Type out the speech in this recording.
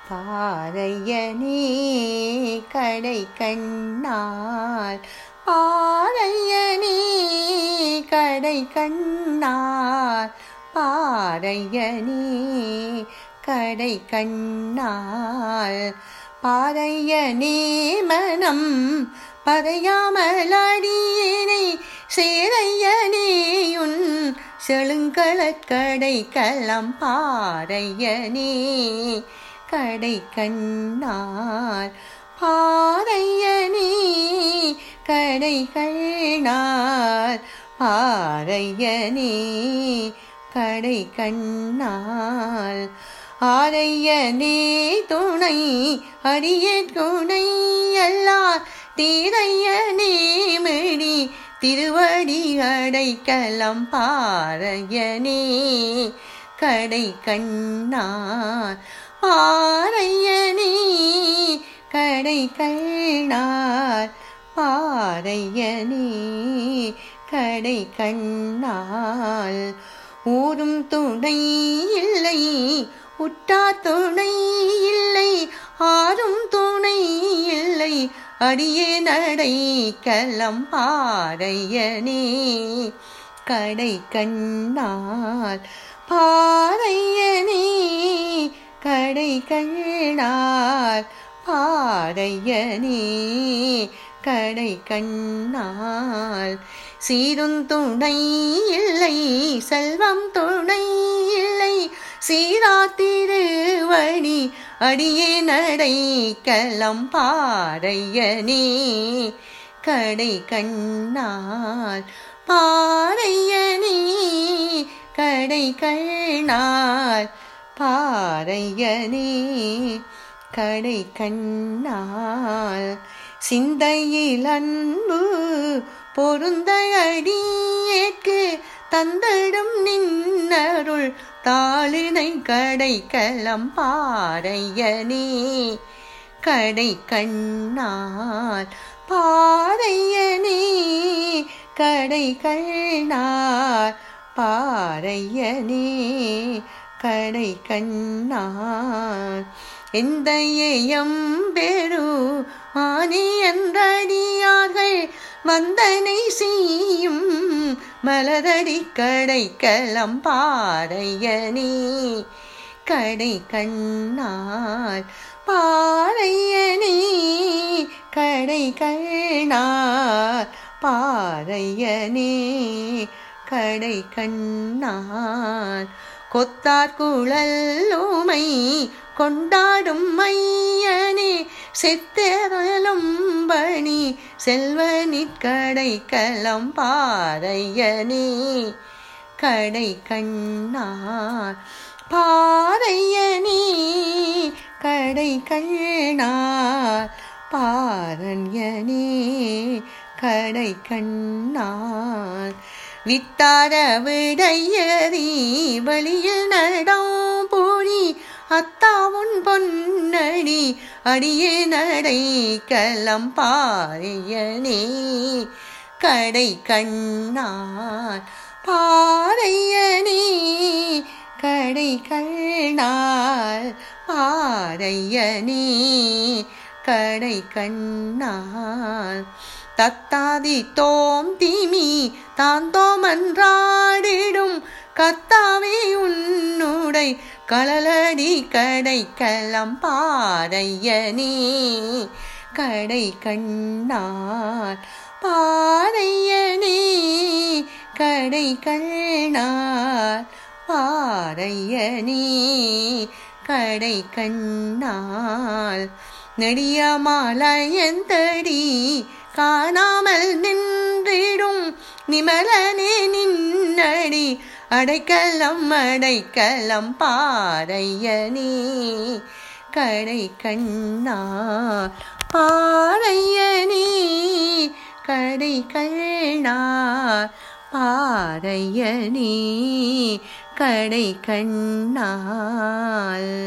பாறையனே கடை கண்ணால் பாறையனே கடை கண்ணால் பாறையனே கடை கண்ணால் பாறையனே மனம் பறையாமலடியினை சேரையனேயுன் செழுங்களக்கடை களம் பாறையனே கடை கண்ணால் பாறையனே கடை கண்ணால் பாறையனே கடை கண்ணால் ஆரையனே துணை அரிய துணை அல்லார் தீரையனே மிடி திருவடி அடைக்கலம் பாறையனே கடை கண்ணார் பாறையனே கடை கண்ணார் பாறையனே கடை கண்ணால் ஊரும் துணை இல்லை உட்டார் துணை இல்லை ஆறும் துணை இல்லை அடியே நடை கலம் பாறையனே கடை கண்ணால் பாறையனே கடை கண்ணால் பாறையனே கடை கண்ணால் சீரும் துணை இல்லை செல்வம் துணை இல்லை சீரா திருவடி அடியே நடை கலம் பாறையனே கடை கண்ணால் பாறையனே கடை கண்ணால் பாறையனே கடை கண்ணால் சிந்தையில் அன்பு பொருந்த அடியேற்கு தந்தடும் நின்னருள் தாளினை கடை களம் பாறையனே கடை கண்ணால் பாறையனே கடை கண்ணால் பாறையனே கடை கண்ணால் எந்த பெரு ஆனி என்றடியார்கள் வந்தனை செய்யும் மலரடி கடை களம் பாறையனே கடை கண்ணால் பாறையனே கடை கண்ணால் பாறையனே கடை கண்ணால் கொத்தார் குழலுமை கொண்டாடும் மையனே செத்தரலும் பணி செல்வனிற்கடை களம் பாறையனே கடை கண்ணார் பாறையனே கடை கண்ணார் பாரண்யனே கடை கண்ணார் வித்தார விடையறி வழியில் நடம் போடி அத்தாவுன் பொன்னடி அடியே நடை களம் பாறையனே கடை கண்ணார் பாறையனே கடை கண்ணார் பாறையனே கடை கண்ணார் தத்தாதி தோம் தீமி தான் தோமன்றாடிடும் கத்தாவே உன்னுடை களலடி கடை களம் பாறையனே கடை கண்ணார் பாறையனே கடை கண்ணார் பாறையனே கடை கண்ணால் நெடியமாலயந்தடி காணாமல் நின்றிடும் நிமலனே நின்னடி அடைக்கலம் அடைக்கலம் பாறையனே கடை கண்ணா பாறையனே கடை கண்ணா பாறையனே கடை கண்ணால்